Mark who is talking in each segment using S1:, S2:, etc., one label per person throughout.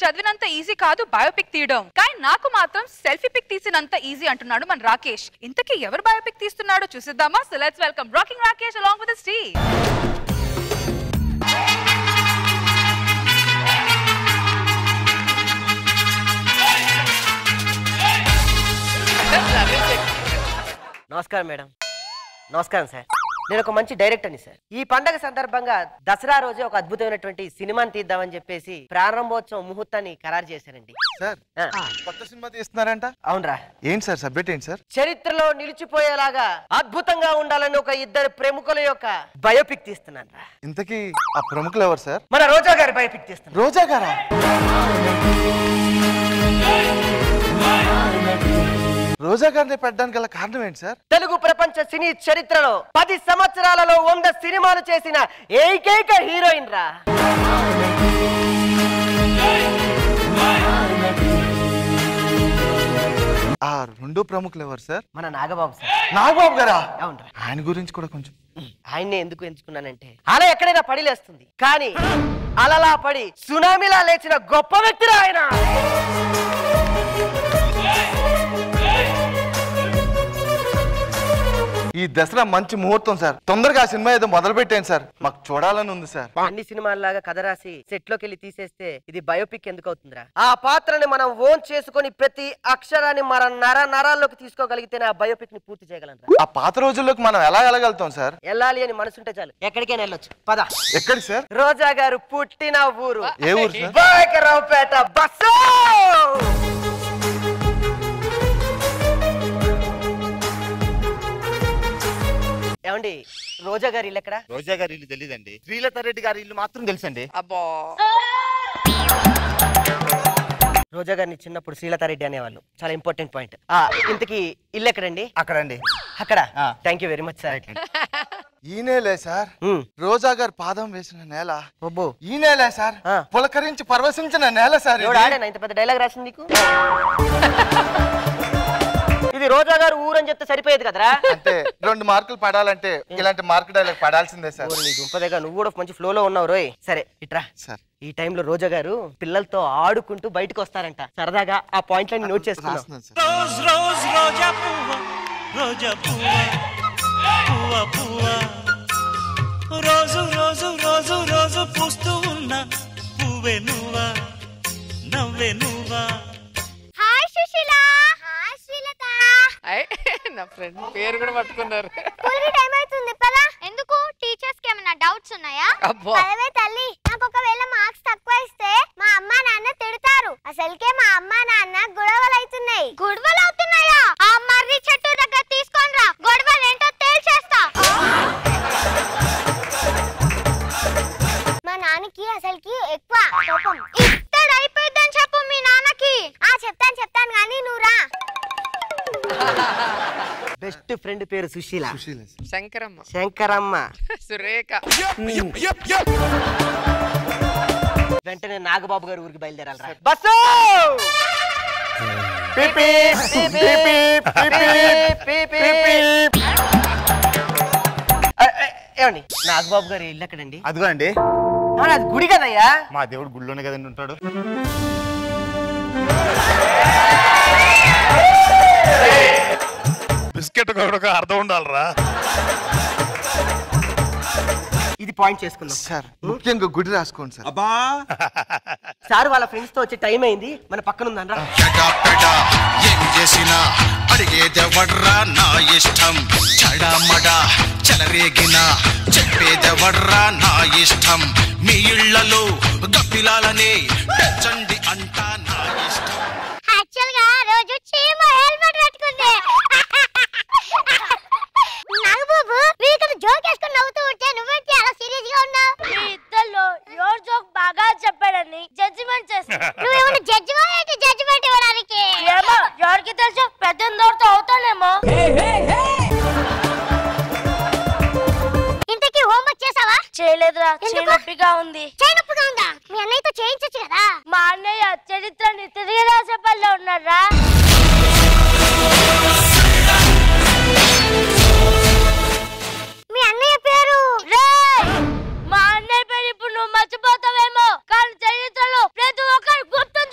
S1: చదివినంత easy కాదు biopic తీయడం కానీ నాకు మాత్రం సెల్ఫీ పిక్ తీసినంత ఈజీ అంటున్నాడు మన రాకేష్ ఇంతకీ ఎవరు బయోపిక్ తీస్తున్నాడో చూసిద్దామా so let's welcome rocking Rakesh along with స్టీ
S2: నమస్కారం మేడం నమస్కారం సార్ నేను ఒక మంచి డైరెక్టర్ని సార్ ఈ పండగ సందర్భంగా దసరా రోజే ఒక అద్భుతమైనటువంటి సినిమాని తీద్దామని చెప్పేసి ప్రారంభోత్సవం ముహూర్తాన్ని ఖరారు చేశానండి
S3: సార్
S2: ఆ,
S3: కొత్త సినిమా తీస్తున్నారంట
S2: అవునరా
S3: ఏంటి సార్ సబ్జెక్ట్ ఏంటి సార్
S2: చరిత్రలో నిలిచిపోయేలాగా అద్భుతంగా ఉండాలని ఒక ఇద్దరు ప్రముఖుల యొక్క బయోపిక్ తీస్తున్నాను రా
S3: ఇంతకీ ఆ ప్రముఖులు ఎవరు సార్
S2: మన రోజా గారి బయోపిక్ తీస్తున్నాను
S3: రోజా గారా రోజా గారిని పెట్టడానికి గల కారణం ఏంటి సార్
S2: తెలుగు ప్రపంచ సినీ చరిత్రలో పది సంవత్సరాలలో వంద సినిమాలు చేసిన ఏకైక హీరోయిన్ రా
S3: ఆ రెండు ప్రముఖులు ఎవరు సార్
S2: మన నాగబాబు సార్
S3: నాగబాబు గారా
S2: అవునరా
S3: ఆయన గురించి కూడా కొంచెం
S2: ఆయన్నే ఎందుకు ఎంచుకున్నానంటే అలా ఎక్కడైనా పడి లేస్తుంది కానీ అలలా పడి సునామీలా లేచిన గొప్ప వ్యక్తిరా ఆయన
S3: ఈ దసరా మంచి ముహూర్తం సార్ తొందరగా ఆ సినిమా ఏదో మొదలు పెట్టాను సార్ మాకు చూడాలని ఉంది సార్
S2: అన్ని సినిమాల్లాగా కథ రాసి సెట్ లోకి వెళ్ళి తీసేస్తే ఇది బయోపిక్ ఎందుకు అవుతుందిరా ఆ పాత్రని మనం ఓన్ చేసుకొని ప్రతి అక్షరాన్ని మన నర నరాల్లోకి తీసుకోగలిగితేనే ఆ బయోపిక్ ని పూర్తి చేయగలం
S3: ఆ పాత రోజుల్లోకి మనం ఎలా వెళ్ళగలుగుతాం సార్
S2: వెళ్ళాలి అని మనసుంటే చాలు ఎక్కడికైనా వెళ్ళొచ్చు పద
S3: ఎక్కడి సార్
S2: రోజా గారు పుట్టిన ఊరు
S3: ఏ ఊరు సార్
S2: బాయకరావుపేట బస్సు ఏమండి రోజా గారి ఇల్లు ఎక్కడ
S4: రోజా గారి ఇల్లు తెలియదండి శ్రీలత రెడ్డి గారి ఇల్లు మాత్రం తెలుసండి
S1: అబ్బా
S2: రోజా గారిని చిన్నప్పుడు శ్రీలతారెడ్డి అనేవాళ్ళు చాలా ఇంపార్టెంట్ పాయింట్ ఆ ఇంతకి ఇల్లు ఎక్కడండి
S4: అక్కడండి
S2: అక్కడ
S4: ఆ.
S2: Thank you very much sir
S3: ఈ నేలే సార్
S2: ఉమ్.
S3: రోజా గారు పాదం వేసిన నేల
S2: అబ్బో
S3: ఈ నేలే సార్
S2: ఆ.
S3: పులకరించి పరవశించిన నేల సార్
S2: ఎవడు
S3: ఇది.
S2: ఆడేనా ఇంత పెద్ద డైలాగ్ రాసింది నీకు ఇది రోజా గారు ఊరని చెప్తే సరిపోయేది కదరా
S3: అంటే రెండు మార్కులు పడాలంటే ఇలాంటి మార్క్ డైలాగ్ పడాల్సిందే సార్
S2: ఊరు నీ గుంపదేగా నువ్వు కూడా మంచి ఫ్లో లో ఉన్నావు రోయ్ సరే ఇట్రా
S3: సార్
S2: ఈ టైంలో రోజా గారు పిల్లలతో ఆడుకుంటూ బయటకు వస్తారంట సరదాగా ఆ పాయింట్లని నోట్ చేసుకున్నాం
S3: రాస్తున్నాను సార్
S5: రోజ్ రోజ్ రోజా పువ్వ రోజా పువ్వ పువ్వ పువ్వ రోజు రోజు రోజు రోజు పూస్తూ ఉన్న పువ్వే నువ్వా నవ్వే నువ్వా
S6: హాయ్ సుశీల హాయ్ శ్రీలత
S1: నా ఫ్రెండ్ పేరు కూడా పట్టుకున్నారు
S6: స్కూల్ కి టైం అవుతుంది పదా ఎందుకు టీచర్స్ కి ఏమైనా డౌట్స్ ఉన్నాయా
S1: అబ్బా.
S6: పదవే తల్లి నాకు ఒకవేళ మార్క్స్ తక్కువ ఇస్తే మా అమ్మ నాన్న తిడతారు అసలుకే మా అమ్మ నాన్న గొడవలు అవుతున్నాయి గొడవలు అవుతున్నాయా ఆ మర్రి చెట్టు దగ్గర తీసుకొని రా గొడవలు ఏంటో తేల్చేస్తా మా నాన్నకి అసలుకి ఎక్కువ కోపం ఇత్తడి అయిపోయిందని చెప్పు మీ నాన్నకి ఆ చెప్తాను చెప్తాను కానీ నువ్వు రా
S2: బెస్ట్ ఫ్రెండ్ పేరు సుశీల
S3: సుశీల సార్.
S1: శంకరమ్మ
S2: శంకరమ్మ
S1: సురేఖ
S2: వెంటనే నాగబాబు గారు ఊరికి బయలుదేరాలి బస్సు ఏ, ఏ, ఏమండి నాగబాబు గారు ఇల్లు ఎక్కడండి
S4: అదిగో అండి
S2: ఏమండి, అది గుడి కదయ్యా
S4: మా దేవుడు గుళ్ళోనే కదండి ఉంటాడు
S7: బిస్కెట్ కూడా అర్థం ఉండాలరా
S2: ఇది పాయింట్ చేసుకుందాం
S3: సార్ ముఖ్యంగా గుడి రాసుకోండి సార్
S2: సార్ వాళ్ళ ఫ్రెండ్స్ తో వచ్చే టైం అయింది మన పక్కన ఉందనరా
S7: పెడా పెడా ఏం చేసినా అడిగేదెవడ్రా నా ఇష్టం చడమడ చెలరేగిన చెప్పేదెవడ్రా నా ఇష్టం మీ ఇళ్లలో గప్పిలాలనే పెంచండి అంటా నా ఇష్టం
S6: యాక్చువల్ గా రోజు చీమ హెల్మెట్ పెట్టుకుంది నాగబాబు మీరు ఇక్కడ జోక్ వేసుకొని నవ్వుతూ ఉంటే నువ్వేంటి అలా సీరియస్ గా ఉన్నావు
S8: మీ ఇద్దల్లో ఎవరు జోక్ బాగా చెప్పాడని జడ్జిమెంట్ చేస్తా
S6: నువ్వేమన్నా జడ్జివా ఏంటి జడ్జిమెంట్ ఇవ్వడానికి
S8: ఏమో ఎవరికి తెలుసు పెద్ద దూరతో అవుతానేమో
S6: ఇంతకీ హోంవర్క్ చేసావా
S8: చేయలేదురా
S6: ఎందుకు?
S8: చేయనొప్పిగా ఉంది
S6: చేయనొప్పుగా ఉందా మీ అన్నయ్యతో చేయించొచ్చు కదా
S8: మా అన్నయ్య చరిత్రని తిరిగి రాసే పనిలో ఉన్నారా
S6: మీ అన్నయ్య పేరు
S8: మా అన్నయ్య పేరు ఇప్పుడు నువ్వు మర్చిపోతావేమో కానీ చరిత్రలో ప్రతి ఒక్కరు గుర్తుంచుకుంటారు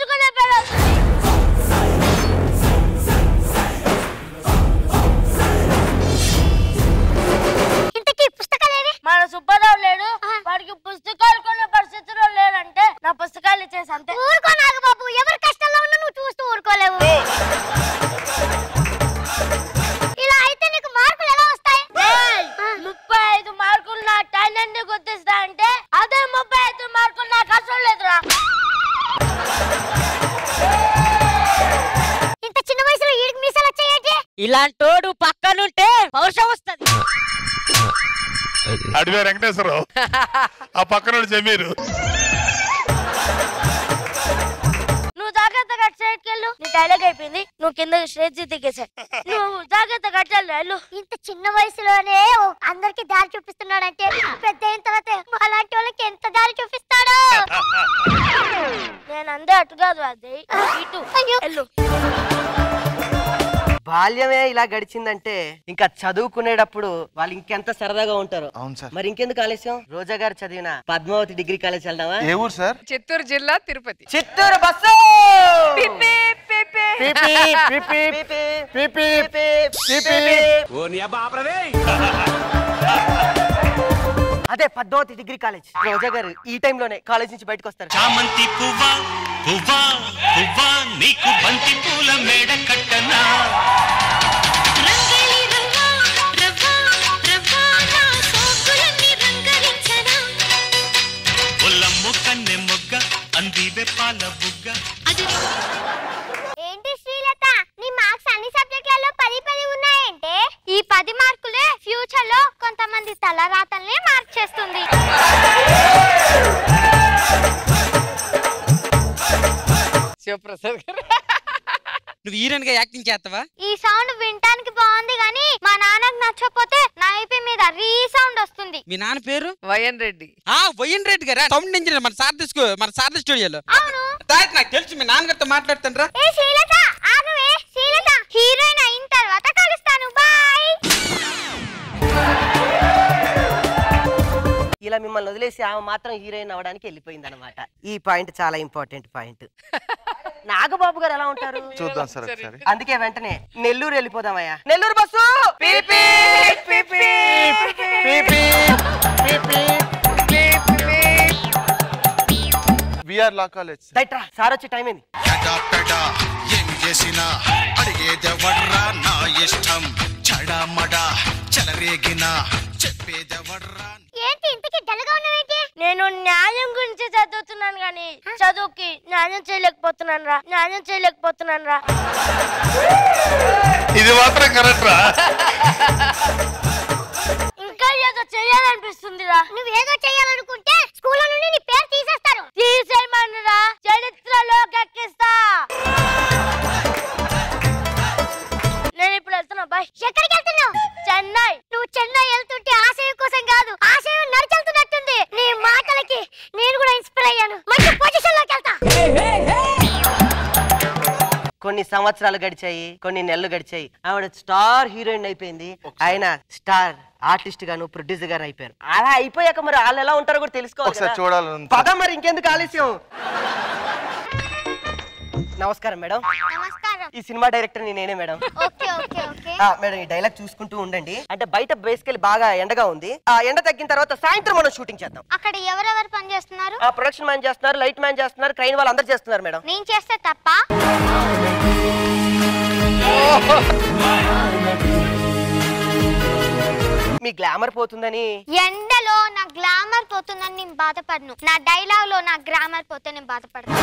S9: ఇలాంటోడు పక్కనుంటే పౌరుషం వస్తుంది
S10: అడివే వెంకటేశ్వరరావు ఆ పక్కన జమీరు
S8: నువ్వు జాగ్రత్తగా అటు సైడ్కి వెళ్ళు నీ డైలాగ్ అయిపోయింది నువ్వు కింద స్టేజ్ దిగేసా నువ్వు జాగ్రత్తగా అటు వెళ్ళు, వెళ్ళు
S6: ఇంత చిన్న వయసులోనే అందరికి దారి చూపిస్తున్నాడంటే పెద్ద అయిన తర్వాత అలాంటి వాళ్ళకి ఎంత దారి చూపిస్తాడో
S8: నేను అందే అటు కాదు అది ఇటు వెళ్ళు
S2: బాల్యమే ఇలా గడిచిందంటే ఇంకా చదువుకునేటప్పుడు వాళ్ళు ఇంకెంత సరదాగా ఉంటారు
S3: అవును సార్
S2: మరి ఇంకెందుకు ఆలస్యం రోజా గారు చదివిన పద్మావతి డిగ్రీ కాలేజ్ వెళ్దామా
S3: ఏ ఊరు సార్
S1: చిత్తూరు జిల్లా తిరుపతి
S2: చిత్తూరు బస్సు
S1: పిపి, పిపి.
S2: పిపి, పిపి, పిపి, పిపి, పిపి. అదే పద్మావతి డిగ్రీ కాలేజ్ రోజా గారు ఈ టైంలోనే కాలేజ్ నుంచి బయటకు వస్తారు
S5: చామంతి పువ్వా పువ్వా పువ్వా నీకు బంతి పూల మేడ కట్టనా ఒల్లమ్ము కన్నె మొగ్గ అందివే పాల బుగ్గ
S6: ఏంటి శ్రీలత నీ మార్క్స్ అన్ని సబ్జెక్టులలో పది పది ఉన్నాయంటే ఈ పది మార్కులే ఫ్యూచర్ లో కొంతమంది తలరాతల్ని మార్క్ చేస్తుంది
S1: శివప్రసాద్ గారు
S11: నువ్వు హీరోయిన్ గా యాక్టింగ్ చేస్తావా
S6: ఈ సౌండ్ వినటానికి బాగుంది కానీ మా నాన్నకు నచ్చకపోతే నా ఐపీ మీద రీ సౌండ్ వస్తుంది
S11: మీ నాన్న పేరు
S1: వైఎన్ రెడ్డి
S11: ఆ వైఎన్ రెడ్డి గారా సౌండ్ ఇంజనీర్ మన సారథి స్కూ మన సారథి స్టూడియోలో
S6: అవును
S11: తాయత్ నాకు తెలుసు మీ నాన్నగారితో మాట్లాడుతాను రా
S6: ఏ శ్రీలత ఆగవే శ్రీలత హీరోయిన్ అయిన తర్వాత కలుస్తాను బాయ్
S2: ఇలా మిమ్మల్ని వదిలేసి ఆమె మాత్రం హీరోయిన్ అవడానికి వెళ్ళిపోయింది అనమాట ఈ పాయింట్ చాలా ఇంపార్టెంట్ పాయింట్ నాగబాబు గారు ఎలా ఉంటారు
S3: చూద్దాం సార్ ఒకసారి
S2: అందుకే వెంటనే నెల్లూరు వెళ్ళిపోదామయ్యా నెల్లూరు బస్సు పీపీ, పీపీ, పీపీ, పీపీ, పీపీ.
S3: విఆర్ లా కాలేజ్
S2: రైట్రా సార్ వచ్చే టైం ఏంది
S7: పెడ పెడ ఏం చేసినా అడిగేదెవడ్రా నా ఇష్టం చడమడ చెలరేగిన చెప్పేదెవడ్రా
S6: ఏంటి ఇంతకి డల్గా ఉన్నావేంటి
S8: నేను న్యాయం గురించి చదువుతున్నాను కానీ చదువుకి న్యాయం చేయలేకపోతున్నాను రా న్యాయం చేయలేకపోతున్నాను రా
S10: ఇది మాత్రం కరెక్ట్ రా
S8: ఇంకా ఏదో చేయాలనిపిస్తుంది రా
S6: నువ్వేదో చేయాలనుకుంటే స్కూల్ నుండి నీ పేరు తీసేస్తారు
S8: తీసేయమనురా చరిత్రలో ఎక్కిస్తా నేను ఇప్పుడు వెళ్తున్నా బాయ్
S6: ఎక్కడికి వెళ్తున్నావు
S8: చెన్నై
S6: నువ్వు చెన్నై వెళ్తుంటే ఆశయం కోసం కాదు ఆశయం నడిచెళ్తున్నట్టుంది నీ మాటలకి నేను కూడా ఇన్స్పైర్ అయ్యాను మంచి పొజిషన్ లోకి వెళ్తా
S2: కొన్ని సంవత్సరాలు గడిచాయి కొన్ని నెలలు గడిచాయి ఆవిడ స్టార్ హీరోయిన్ అయిపోయింది ఆయన స్టార్ ఆర్టిస్ట్ గాను ప్రొడ్యూసర్ గారు అయిపోయారు అలా అయిపోయాక మరి వాళ్ళు ఎలా ఉంటారో కూడా తెలుసుకోవాలి
S3: ఒకసారి
S2: కదా.
S3: చూడాలని ఉంది.
S2: పద మరి ఇంకెందుకు ఆలస్యం నమస్కారం మేడం
S6: నమస్కారం
S2: ఈ సినిమా డైరెక్టర్ నేనే మేడం
S6: ఓకే ఓకే ఓకే
S2: ఆ, మేడం ఈ డైలాగ్ చూసుకుంటూ ఉండండి అంటే బయట బేసికల్ బాగా ఎండగా ఉంది ఆ ఎండ తగ్గిన తర్వాత సాయంత్రం మనం షూటింగ్ చేద్దాం
S6: అక్కడ ఎవరెవరు పని చేస్తున్నారు
S2: ఆ ప్రొడక్షన్ మ్యాన్ చేస్తున్నారు లైట్ మ్యాన్ చేస్తున్నారు క్రైన్ వాళ్ళు అందరు చేస్తున్నారు మేడం
S6: నేను చేస్తే తప్ప
S2: మీ గ్లామర్ పోతుందని
S6: ఎండలో నా గ్లామర్ పోతుందని నేను బాధపడను నా డైలాగ్ లో నా గ్రామర్ పోతే నేను బాధపడతాను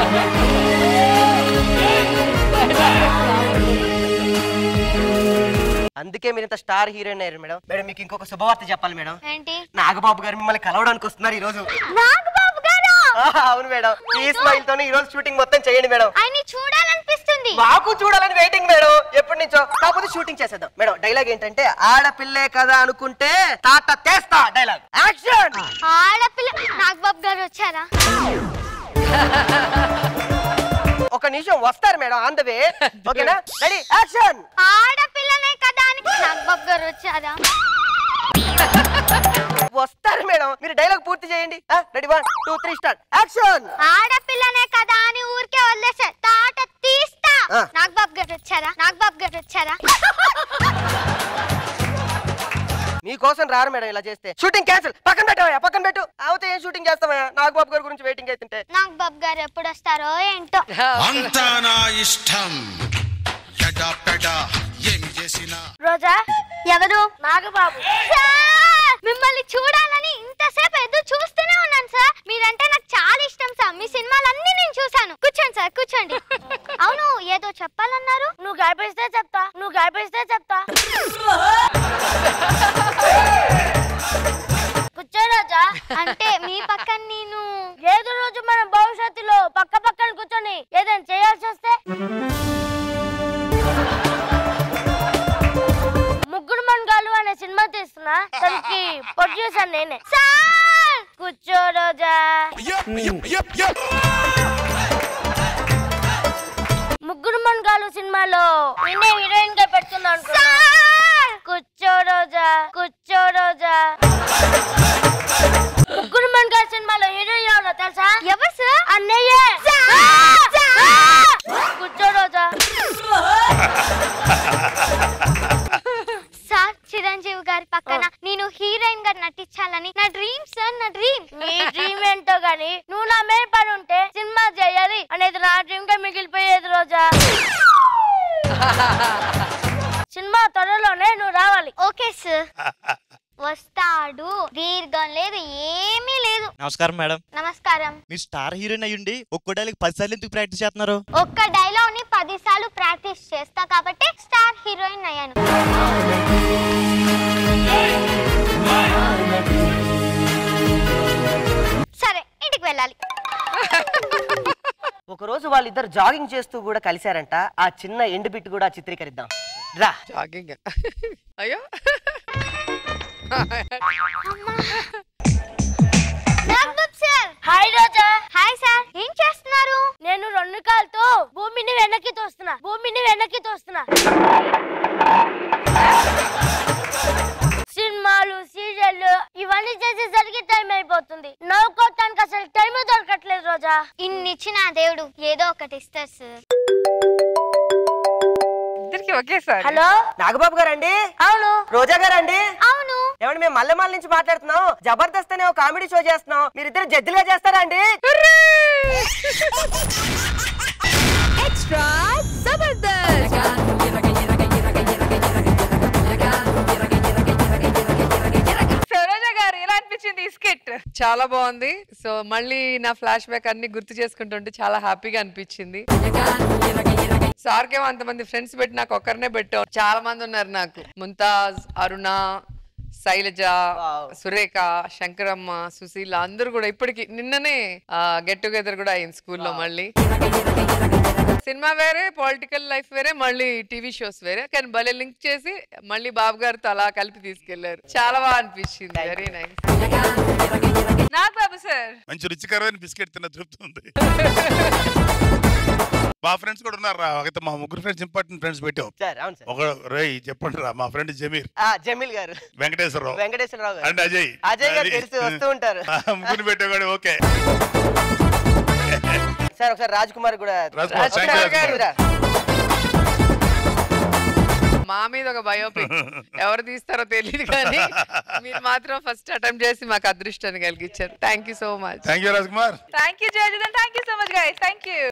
S2: అందుకే మీరు ఇంత స్టార్ హీరోయిన్ అయ్యారు మేడం మేడం మీకు ఇంకొక శుభవార్త చెప్పాలి మేడం
S6: ఏంటి
S2: నాగబాబు గారు మిమ్మల్ని కలవడానికి వస్తున్నారు ఈ రోజు
S6: నాగబాబు గారు
S2: అవును మేడం ఈ స్మైల్ తోనే ఈ రోజు షూటింగ్ మొత్తం చేయండి మేడం
S6: ఆయన్ని చూడాలనిపిస్తుంది
S2: మాకు చూడాలని వెయిటింగ్ మేడం ఎప్పటి నుంచో కాకపోతే షూటింగ్ చేసేద్దాం మేడం డైలాగ్ ఏంటంటే ఆడపిల్లే కదా అనుకుంటే తాట తెస్తా డైలాగ్ యాక్షన్
S6: ఆడపిల్ల నాగబాబు గారు వచ్చారా
S2: ఒక నిమిషం వస్తారు మేడం ఆన్ ద వే ఓకేనా రెడీ యాక్షన్
S6: ఆడపిల్లనే కదా అని నాగబాబు గారు వచ్చారా
S2: వస్తారు మేడం మీరు డైలాగ్ పూర్తి చేయండి ready one two three start action
S6: ఆడపిల్లనే కదా అని ఊరికే వదిలేసా తాట తీస్తా
S2: ఆ.
S6: నాగబాబు గారు వచ్చారా నాగబాబు గారు వచ్చారా
S2: మీకోసం రారు మేడం ఇలా చేస్తే షూటింగ్ క్యాన్సిల్ పక్కన పెట్టవా పక్కన పెట్టు అవుతే ఏం షూటింగ్ చేస్తావా నాగబాబు గారి గురించి వెయిటింగ్ అవుతుంటే
S6: నాగబాబు గారు ఎప్పుడు వస్తారో ఏంటో
S7: అంతా నా ఇష్టం ఎడా పెడ ఏం చేసినా
S8: రోజా
S6: ఎవరు
S8: నాగబాబు
S6: సార్ మిమ్మల్ని చూడాలని ఇంతసేపు ఎదురు చూస్తూనే ఉన్నాను సార్ మీరంటే నాకు చాలా ఇష్టం సార్ మీ సినిమాలన్నీ నేను చూసాను కూర్చోండి సార్ కూర్చోండి అవును ఏదో చెప్పాలన్నారు
S8: నువ్వు గడిపిస్తే చెప్తా నువ్వు గడిపిస్తే చెప్తా కూర్చో రాజా
S6: అంటే మీ పక్కన నేను
S8: ఏదో రోజు మనం భవిష్యత్తులో పక్క పక్కన కూర్చొని ఏదైనా చేయాల్సి వస్తే ముగ్గురు మన్గాలు అనే సినిమా తీస్తున్నా దానికి ప్రొడ్యూసర్ నేనే సార్ కూర్చో రోజా ముగ్గురు మన్గాలు సినిమాలో నిన్నే హీరోయిన్ గా పెడుతున్నా అనుకున్నా కూర్చో రోజా కూర్చో రోజా ముగ్గురు మన్గాలు సినిమాలో హీరోయిన్ ఎవరో తెలుసా
S6: ఎవరు సార్
S8: అన్నయ్యే కూర్చో రోజా
S6: సార్ చిరంజీవి గారి పక్కన నేను హీరోయిన్ గా నటించాలని నా డ్రీమ్ సార్ నా డ్రీమ్
S8: నీ డ్రీమ్ ఏంటో గాని నువ్వు నా మీద పడి ఉంటే సినిమా చేయాలి అనేది నా డ్రీమ్ గా మిగిలిపోయేది రోజా సినిమా త్వరలోనే నువ్వు రావాలి
S6: ఓకే సార్ వస్తాడు దీర్ఘం లేదు ఏమీ లేదు
S12: నమస్కారం మేడం
S6: నమస్కారం
S12: మీరు స్టార్ హీరోయిన్ అయ్యుండి ఒక్కో డైలాగ్ పదిసార్లు ఎందుకు ప్రాక్టీస్ చేస్తున్నారు
S6: ఒక్క డైలాగ్ ని పది సార్లు ప్రాక్టీస్ చేస్తా కాబట్టి స్టార్ హీరోయిన్ అయ్యాను సరే ఇంటికి వెళ్ళాలి
S2: ఒక రోజు వాళ్ళిద్దరు జాగింగ్ చేస్తూ కూడా కలిశారంట ఆ చిన్న ఎండు బిట్ కూడా చిత్రీకరిద్దాం రా
S13: జాగింగ్ అయ్యో
S6: sir
S8: hi Roja
S6: hi sir ఏం చేస్తున్నారు
S8: నేను రెండు కాళ్ళతో భూమిని వెనక్కి తోస్తున్నా భూమిని వెనక్కి తోస్తున్నా సినిమాలు సీరియళ్ళు ఇవన్నీ చేసేసరికి టైం అయిపోతుంది నవ్వుకోవటానికి అసలు టైం దొరకట్లేదు రోజా
S6: ఇన్ని ఇచ్చిన ఆ దేవుడు ఏదో ఒకటి ఇస్తారు సార్
S1: ఇద్దరికి ఒకేసారి
S8: హలో
S2: నాగబాబు గారండి
S8: అవును
S2: రోజా గారండి
S6: అవును
S2: ఏమండి మేము మల్లెమాల నుంచి మాట్లాడుతున్నాం జబర్దస్త్ అనే ఒక కామెడీ షో చేస్తున్నాం మీరిద్దరు జడ్జిలుగా చేస్తారా అండి
S1: ఎక్స్ట్రా జబర్దస్త్ సరోజ గారు ఎలా అనిపించింది ఈ స్కిట్
S13: చాలా బాగుంది సో మళ్ళీ నా ఫ్లాష్ బ్యాక్ అన్ని గుర్తు చేసుకుంటుంటే చాలా హ్యాపీగా అనిపించింది సార్కేమో అంతమంది ఫ్రెండ్స్ పెట్టి నాకు ఒక్కరినే పెట్టావు చాలా మంది ఉన్నారు నాకు ముంతాజ్ అరుణ శైలజ సురేఖ శంకరమ్మ సుశీల అందరూ కూడా ఇప్పటికి నిన్ననే గెట్ టుగెదర్ కూడా అయింది స్కూల్లో మళ్ళీ సినిమా వేరే పొలిటికల్ లైఫ్ వేరే మళ్ళీ టీవీ షోస్ వేరే కానీ భలే లింక్ చేసి మళ్ళీ బాబు గారితో అలా కలిపి తీసుకెళ్లారు చాలా బాగా అనిపించింది వెరీ నైస్
S1: నాకు బాబు సార్
S10: మంచి రుచికరమైన బిస్కెట్ తిన్న తృప్తి ఉంది మా ఫ్రెండ్స్ కూడా ఉన్నారు రా అయితే మా ముగ్గురు ఫ్రెండ్స్ ఇంపార్టెంట్ ఫ్రెండ్స్ పెట్టావు
S2: సార్ అవును సార్
S10: ఒక రేయ్ చెప్పండి రా మా ఫ్రెండ్ జమీర్
S2: ఆ, జమీల్ గారు
S10: వెంకటేశ్వరరావు
S2: వెంకటేశ్వరరావు గారు
S10: అండ్ అజయ్
S2: అజయ్ గారు
S10: అది.
S2: తెలుసు వస్తూ ఉంటారు
S10: ఆ, ముగ్గురు పెట్టాడు ఓకే
S2: సార్ ఒకసారి రాజ్ కుమార్ కూడా
S10: రాజ్ కుమార్,
S2: ఒకసారి
S10: thank you,
S2: రాజ్ కుమార్.
S13: మా మీద ఒక బయోపిక్ ఎవరు తీస్తారో తెలియదు కానీ మీరు మాత్రం ఫస్ట్ అటెంప్ట్ చేసి మాకు అదృష్టాన్ని కలిగించారు thank you so much
S10: thank you Raj Kumar
S1: thank you judges and thank you so much guys thank you